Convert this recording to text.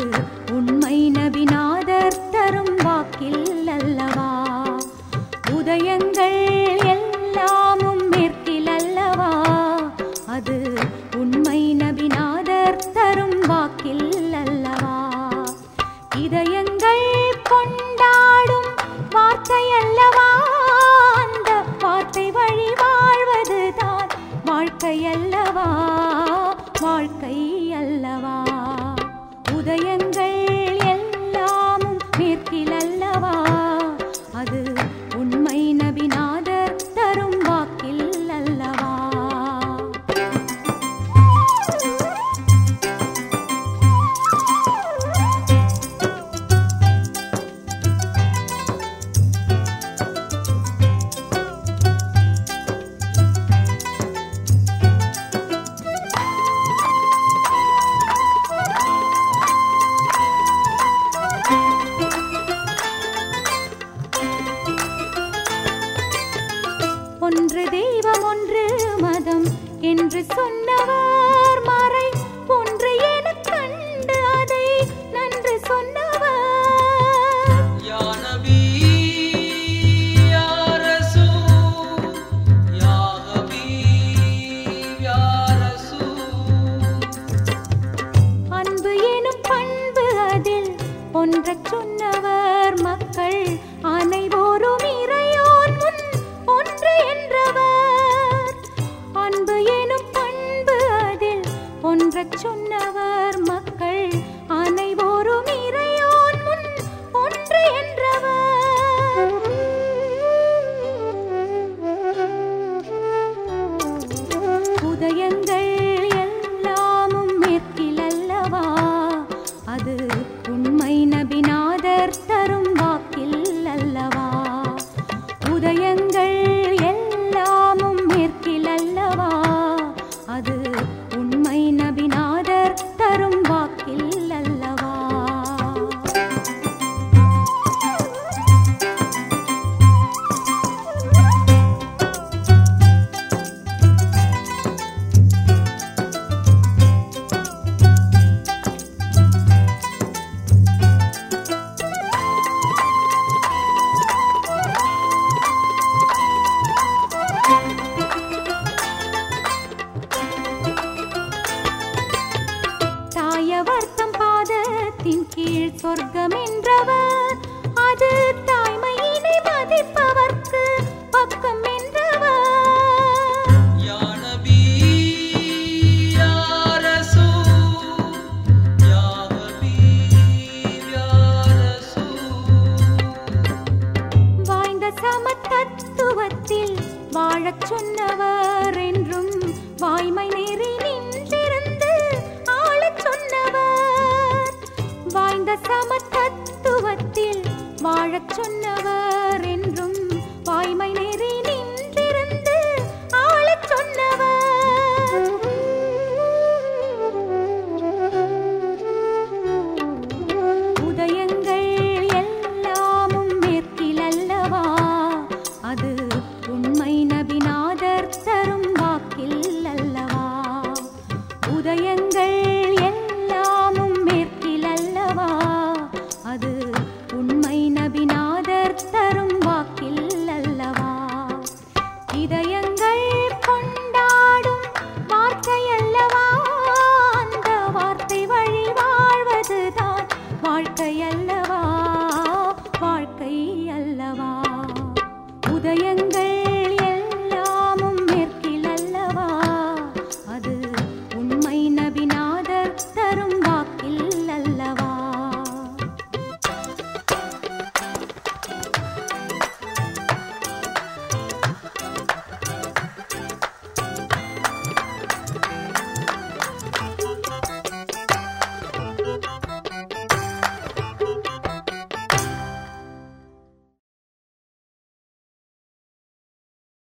உண்மை நபிநாதர் தரும் வாக்கில் அல்லவா உதயங்கள் எல்லாமும் மேற்கில் அல்லவா அது உண்மை நபிநாதர் தரும் வாக்கில் அல்லவா இதயங்கள் கொண்டாடும் வார்த்தை அல்லவா அந்த வார்த்தை வழி வாழ்வதுதான் வாழ்க்கை அல்லவா வாழ்க்கை அல்லவா உதயங்கள் எல்லாமும் மேற்கில் அல்லவா அது உண்மை நபிநாதர் தரும் வாக்கில் அல்லவா ஒன்று தெய்வம் ஒன்று மதம் என்று சொன்னவர் மறை ஒன்று எனக் கண்டு அதை நன்று சொன்னவர் या नबी या रसूल या हबीब या रसूल அன்பு எனும் பண்பு அதில் ஒன்றச் சொன்னவர் மக்கள் அனைவோரும் இறையோன் முன் ஒன்று என்றவர் அன்பு எனும் பண்பு அதில் ஒன்றச் சொன்னவர் மக்கள் அனைவோரும் இறையோன் முன் ஒன்று என்றவர் உதயங்கள் எல்லாமும் மேற்கில் அல்லவா அது உண்மை நபிநாதர் தரும் வாக்கில் அல்லவா உதயங்கள் எல்லாமும் மேற்கில் அல்லவா அது உண்மை நபிநாதர் தரும் வாக்கில் அல்லவா தாயவர் தம் பாதத்தின் கீழ் சொர்க்கம் என்றவர் அது தாய்மையினை மதிப்பவர்க்கு பக்கம் என்றவர் या नबी या रसूल या हबीब या रसूल வாய்ந்த சமத்தத்துவத்தில் வாழச் சொன்னவர் என்றும் வாய்மை நெறி நின்றிருந்து ஆளச் சொன்னவர் வாய்ந்த சமத்தத்துவத்தில் வாழச் சொன்னவர் என்றும்